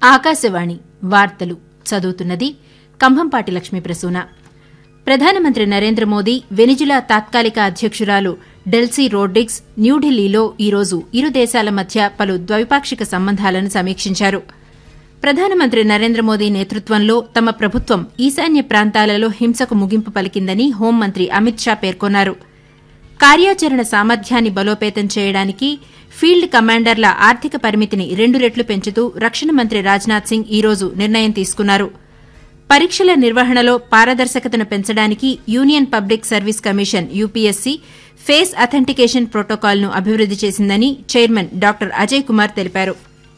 ఆకాశవాణి వార్తలు చదువుతున్నది కంభంపాటి లక్ష్మీ ప్రసూన ప్రధానమంత్రి నరేంద్ర మోదీ వెనిజులా తాత్కాలిక అధ్యకురాలు డెల్సీ రోడ్రిగ్స్ న్యూఢిల్లీలో ఈరోజు ఇరు దేశాల మధ్య పలు ద్వైపాక్షిక సంబంధాలను సమీక్షించారు ప్రధానమంత్రి నరేంద్ర మోదీ నేతృత్వంలో తమ ప్రభుత్వం ఈశాన్య ప్రాంతాలలో హింసకు ముగింపు పలికిందని హోంమంత్రి అమిత్ షా పేర్కొన్నారు కార్యాచరణ సామర్థ్యాన్ని బలోపేతం చేయడానికి ఫీల్డ్ కమాండర్ల ఆర్థిక పరిమితిని రెండు రెట్లు పెంచుతూ రక్షణ మంత్రి రాజ్నాథ్ సింగ్ ఈరోజు నిర్ణయం తీసుకున్నారు పరీక్షల నిర్వహణలో పారదర్శకతను పెంచడానికి union public service commission UPSC face authentication ప్రోటోకాల్ను అభివృద్ది చేసిందని చైర్మన్ డాక్టర్ అజయ్ కుమార్ తెలిపారు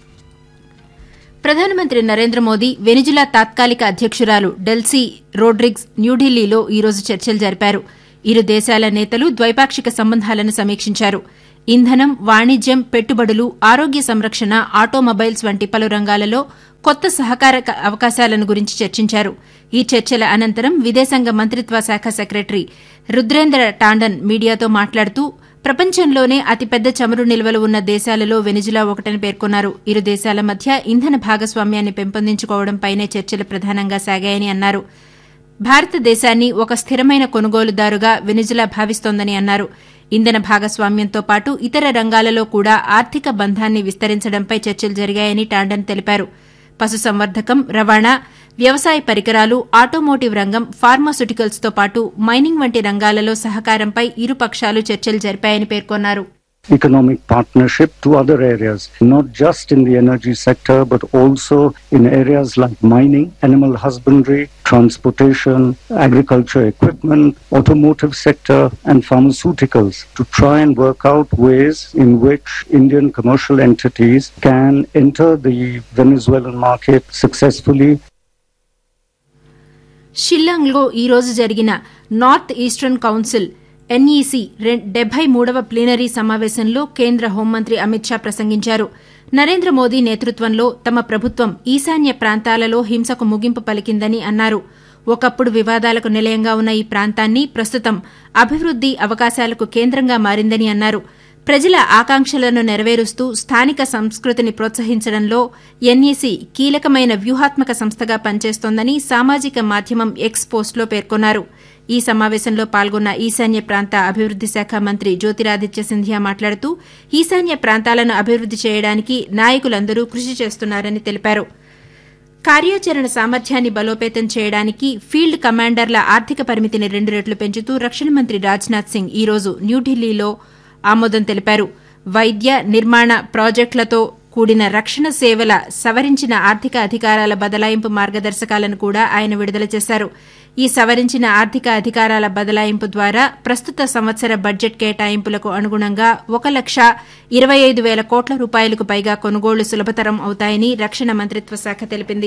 ప్రధానమంత్రి నరేంద్ర మోదీ వెనిజులా తాత్కాలిక అధ్యకురాలు డెల్సీ రోడ్రిగ్స్ న్యూఢిల్లీలో ఈరోజు చర్చలు జరిపారు ఇరు దేశాల నేతలు ద్వైపాక్షిక సంబంధాలను సమీక్షించారు ఇంధనం వాణిజ్యం పెట్టుబడులు ఆరోగ్య సంరక్షణ ఆటోమొబైల్స్ వంటి పలు రంగాలలో కొత్త సహకార అవకాశాలను గురించి చర్చించారు ఈ చర్చల అనంతరం విదేశాంగ మంత్రిత్వ శాఖ సెక్రటరీ రుద్రేంద్ర టాండన్ మీడియాతో మాట్లాడుతూ ప్రపంచంలోనే అతిపెద్ద చమురు నిల్వలు ఉన్న దేశాలలో వెనిజులా ఒకటని పేర్కొన్నారు ఇరు దేశాల మధ్య ఇంధన భాగస్వామ్యాన్ని పెంపొందించుకోవడంపైనే చర్చలు ప్రధానంగా సాగాయని అన్నారు భారతదేశాన్ని ఒక స్థిరమైన కొనుగోలుదారుగా వెనిజులా భావిస్తోందని అన్నారు ఇంధన భాగస్వామ్యంతో పాటు ఇతర రంగాలలో కూడా ఆర్థిక బంధాన్ని విస్తరించడంపై చర్చలు జరిగాయని టాండన్ తెలిపారు పశుసంవర్ధకం రవాణా వ్యవసాయ పరికరాలు ఆటోమోటివ్ రంగం ఫార్మాస్యూటికల్స్ తో పాటు మైనింగ్ వంటి రంగాలలో సహకారంపై ఇరు పక్షాలు చర్చలు జరిపాయని పేర్కొన్నారు economic partnership to other areas, not just in the energy sector, but also in areas like mining, animal husbandry, transportation, agriculture equipment, automotive sector, and pharmaceuticals to try and work out ways in which Indian commercial entities can enter the Venezuelan market successfully షిల్లాంగ్లో ఈ రోజు జరిగిన north eastern council NEC డెబ్బై మూడవ plenary సమావేశంలో కేంద్ర హోంమంత్రి అమిత్ షా ప్రసంగించారు నరేంద్ర మోదీ నేతృత్వంలో తమ ప్రభుత్వం ఈశాన్య ప్రాంతాలలో హింసకు ముగింపు పలికిందని అన్నారు ఒకప్పుడు వివాదాలకు నిలయంగా ఉన్న ఈ ప్రాంతాన్ని ప్రస్తుతం అభివృద్ది అవకాశాలకు కేంద్రంగా మారిందని అన్నారు ప్రజల ఆకాంక్షలను నెరవేరుస్తూ స్థానిక సంస్కృతిని ప్రోత్సహించడంలో ఎన్ఈసీ కీలకమైన వ్యూహాత్మక సంస్థగా పనిచేస్తోందని సామాజిక మాధ్యమం ఎక్స్ పోస్టులో పేర్కొన్నారు ఈ సమావేశంలో పాల్గొన్న ఈశాన్య ప్రాంత అభివృద్ది శాఖ మంత్రి జ్యోతిరాదిత్య సింధియా మాట్లాడుతూ ఈశాన్య ప్రాంతాలను అభివృద్ది చేయడానికి నాయకులందరూ కృషి చేస్తున్నారని తెలిపారు కార్యాచరణ సామర్థ్యాన్ని బలోపేతం చేయడానికి ఫీల్డ్ కమాండర్ల ఆర్థిక పరిమితిని రెండు రెట్లు పెంచుతూ రక్షణ మంత్రి రాజ్నాథ్ సింగ్ ఈ రోజు న్యూఢిల్లీలో ఆమోదం తెలిపారు వైద్య నిర్మాణ ప్రాజెక్టులతో కూడిన రక్షణ సేవల సవరించిన ఆర్థిక అధికారాల బదలాయింపు మార్గదర్శకాలను కూడా ఆయన విడుదల చేశారు ఈ సవరించిన ఆర్థిక అధికారాల బదలాయింపు ద్వారా ప్రస్తుత సంవత్సర బడ్జెట్ కేటాయింపులకు అనుగుణంగా ఒక లక్ష ఇరవై ఐదు వేల కోట్ల రూపాయలకు పైగా కొనుగోళ్లు సులభతరం అవుతాయని రక్షణ మంత్రిత్వ శాఖ తెలిపింది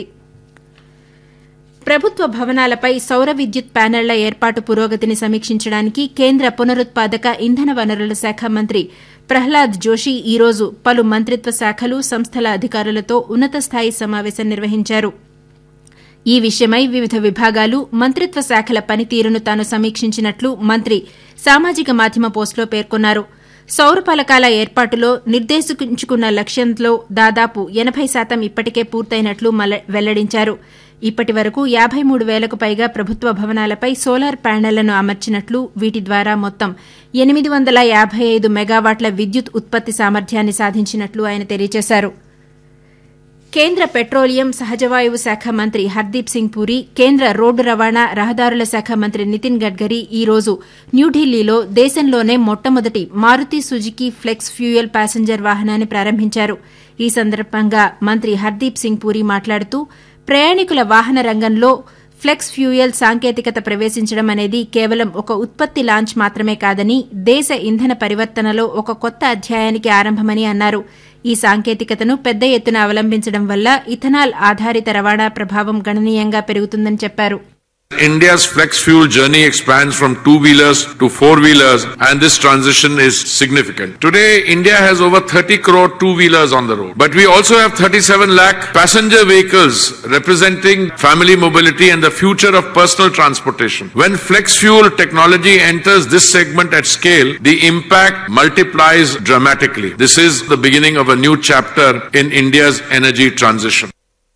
ప్రభుత్వ భవనాలపై సౌర విద్యుత్ ప్యానెళ్ల ఏర్పాటు పురోగతిని సమీక్షించడానికి కేంద్ర పునరుత్పాదక ఇంధన వనరుల శాఖ మంత్రి ప్రహ్లాద్ జోషి ఈ రోజు పలు మంత్రిత్వ శాఖలు సంస్థల అధికారులతో ఉన్నత స్థాయి సమావేశం నిర్వహించారు ఈ విషయమై వివిధ విభాగాలు మంత్రిత్వ శాఖల పనితీరును తాను సమీక్షించినట్లు మంత్రి సామాజిక మాధ్యమ పోస్టులో పేర్కొన్నారు సౌర పలకాల ఏర్పాటులో నిర్దేశించుకున్న లక్ష్యంలో దాదాపు ఎనబై శాతం ఇప్పటికే పూర్తయినట్లు వెల్లడించారు ఇప్పటి వరకు యాబై మూడు వేలకు పైగా ప్రభుత్వ భవనాలపై సోలార్ ప్యానెళ్లను అమర్చినట్లు వీటి ద్వారా మొత్తం ఎనిమిది వందల యాబై ఐదు మెగావాట్ల విద్యుత్ ఉత్పత్తి సామర్థ్యాన్ని సాధించినట్లు ఆయన తెలియజేశారు కేంద్ర పెట్రోలియం సహజవాయువు శాఖ మంత్రి హర్దీప్ సింగ్ పూరి కేంద్ర రోడ్డు రవాణా రహదారుల శాఖ మంత్రి నితిన్ గడ్కరీ ఈ రోజు న్యూఢిల్లీలో దేశంలోనే మొట్టమొదటి Maruti Suzuki flex fuel passenger వాహనాన్ని ప్రారంభించారు ఈ సందర్భంగా మంత్రి హర్దీప్ సింగ్ పూరి మాట్లాడుతూ ప్రయాణికుల వాహన రంగంలో ఫ్లెక్స్ ఫ్యూయల్ సాంకేతికత ప్రవేశించడం అనేది కేవలం ఒక ఉత్పత్తి లాంచ్ మాత్రమే కాదని దేశ ఇంధన పరివర్తనలో ఒక కొత్త అధ్యాయానికి ఆరంభమని అన్నారు ఈ సాంకేతికతను పెద్ద ఎత్తున అవలంబించడం వల్ల ఇథనాల్ ఆధారిత రవాణా ప్రభావం గణనీయంగా పెరుగుతుందని చెప్పారు India's flex fuel journey expands from two wheelers to four wheelers, and this transition is significant. Today, India has over 30 crore two wheelers on the road, but we also have 37 lakh passenger vehicles representing family mobility and the future of personal transportation. When flex fuel technology enters this segment at scale, the impact multiplies dramatically. This is the beginning of a new chapter in India's energy transition.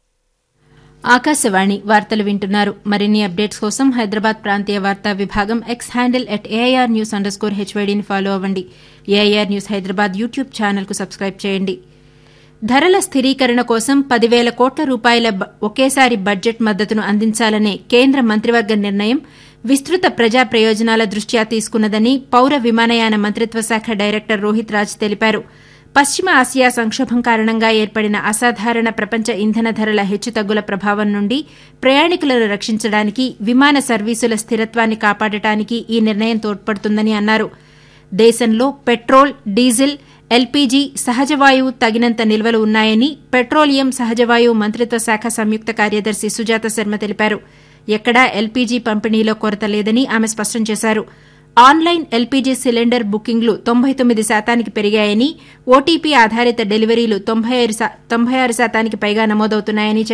Akashvani వార్తలు వింటున్నారు మరిన్ని updates కోసం హైదరాబాద్ ప్రాంతీయ వార్తా విభాగం X handle at AIR news under score హెచ్వైడీని follow అవ్వండి AIR news Hyderabad YouTube ఛానల్కు సబ్స్క్రైబ్ చేయండి ధరల స్థిరీకరణ కోసం పదివేల కోట్ల రూపాయల ఒకేసారి బడ్జెట్ మద్దతును అందించాలనే కేంద్ర మంత్రివర్గ నిర్ణయం విస్తృత ప్రజా ప్రయోజనాల దృష్ట్యా తీసుకున్నదని పౌర విమానయాన మంత్రిత్వ శాఖ డైరెక్టర్ రోహిత్ రాజ్ తెలిపారు పశ్చిమ ఆసియా సంక్షోభం కారణంగా ఏర్పడిన అసాధారణ ప్రపంచ ఇంధన ధరల హెచ్చుతగ్గుల ప్రభావం నుండి ప్రయాణికులను రక్షించడానికి విమాన సర్వీసుల స్థిరత్వాన్ని కాపాడటానికి ఈ నిర్ణయం తోడ్పడుతుందని అన్నారు దేశంలో పెట్రోల్ డీజిల్ ఎల్పీజీ సహజవాయువు తగినంత నిల్వలు ఉన్నాయని పెట్రోలియం సహజవాయువు మంత్రిత్వ శాఖ సంయుక్త కార్యదర్శి సుజాత శర్మ తెలిపారు ఎక్కడా ఎల్పీజీ పంపిణీలో కొరత లేదని ఆమె స్పష్టం చేశారు ఆన్లైన్ ఎల్పీజీ సిలిండర్ బుకింగ్లు తొంభై తొమ్మిది శాతానికి పెరిగాయని ఓటీపీ ఆధారిత డెలివరీలు తొంభై ఆరు శాతానికి పైగా నమోదవుతున్నాయని